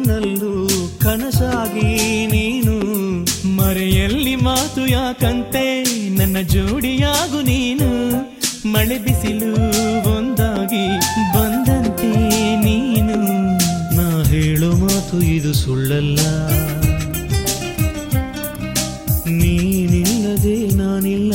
ಕನಸಿನಲ್ಲೂ ಕನಸಾಗಿ ನೀನು ಮರೆಯಲ್ಲಿ ಮಾತು ಯಾಕಂತೆ ನನ್ನ ಜೋಡಿಯಾಗು ನೀನು ಮಳೆ ಬಿಸಿಲು ಒಂದಾಗಿ ಬಂದಂತೆ ನೀನು ನಾ ಹೇಳೋ ಮಾತು ಇದು ಸುಳ್ಳಲ್ಲ ನೀನಿಲ್ಲದೆ ನಾನಿಲ್ಲ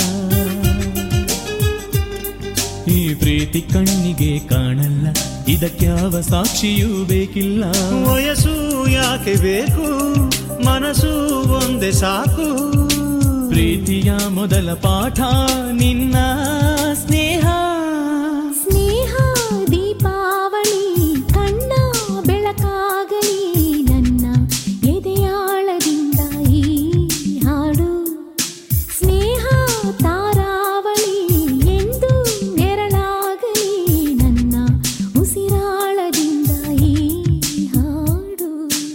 ಈ ಪ್ರೀತಿ ಕಣ್ಣಿಗೆ ಕಾಣಲ್ಲ ಇದಕ್ಯಾವ ಸಾಕ್ಷಿಯೂ ಬೇಕಿಲ್ಲ ವಯಸ್ಸು ಯಾಕೆ ಬೇಕು ಮನಸ್ಸು ಒಂದೇ ಸಾಕು ಪ್ರೀತಿಯ ಮೊದಲ ಪಾಠ ನಿನ್ನ ಸ್ನೇಹ ಸ್ನೇಹ ದೀಪಾವಳಿ ಕಣ್ಣ ಬೆಳಕಾಗಲಿ ನನ್ನ ಎದೆಯಾಳದಿಂದ ಈ ಹಾಡು ಸ್ನೇಹ ತಾರಾವಳಿ ಎಂದು ನೆರಳಾಗಲಿ ನನ್ನ ಉಸಿರಾಳದಿಂದ ಈ ಹಾಡು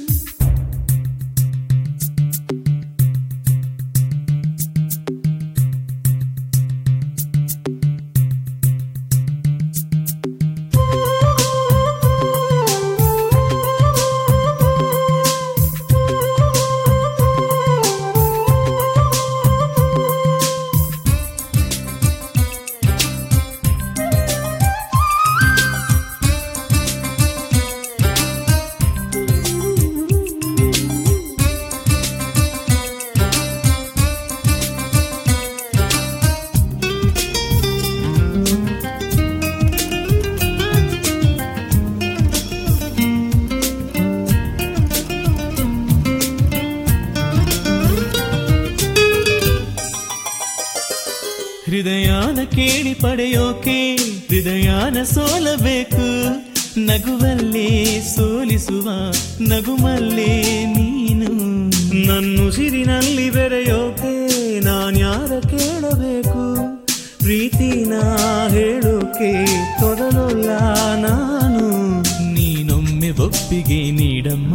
ಹೃದಯಾನ ಕೇಳಿ ಪಡೆಯೋಕೆ ಹೃದಯಾನ ಸೋಲಬೇಕು ನಗುವಲ್ಲೇ ಸೋಲಿಸುವ ನಗುಮಲ್ಲೇ ನೀನು ನನ್ನುಸಿರಿನಲ್ಲಿ ಬೆರೆಯೋಕೆ ನಾನ್ಯಾರ ಕೇಳಬೇಕು ಪ್ರೀತಿನ ಹೇಳೋಕೆ ತೊದಲಲ್ಲ ನಾನು ನೀನೊಮ್ಮೆ ಒಪ್ಪಿಗೆ ನೀಡಮ್ಮ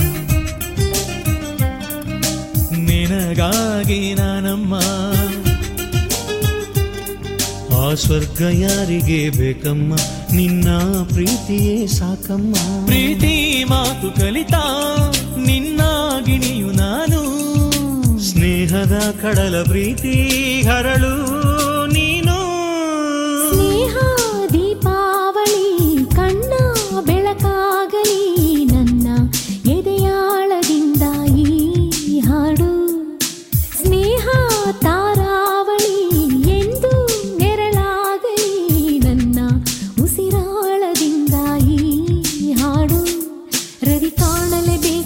ನಿನಗಾಗಿ ನಾನಮ್ಮ ಆ ಸ್ವರ್ಗ ಯಾರಿಗೆ ಬೇಕಮ್ಮ ನಿನ್ನ ಪ್ರೀತಿಯೇ ಸಾಕಮ್ಮ ಪ್ರೀತಿ ಮಾತು ಕಲಿತಾ ನಿನ್ನ ಗಿಣಿಯು ನಾನು ಸ್ನೇಹದ ಕಡಲ ಪ್ರೀತಿ ಹರಳು ನೀನು ಸ್ನೇಹ ದೀಪಾವಳಿ ಕಣ್ಣ ಬೆಳಕಾಗಲಿ ನನ್ನ ಎದೆಯಾಳದಿಂದ ಈ ಹಾಡು ಸ್ನೇಹ ತಾರಾವಳಿ ಎಂದು ನೆರಳಾಗಲಿ ನನ್ನ ಉಸಿರಾಳದಿಂದ ಈ ಹಾಡು ರವಿ ಕಾಣಲೇಬೇಕು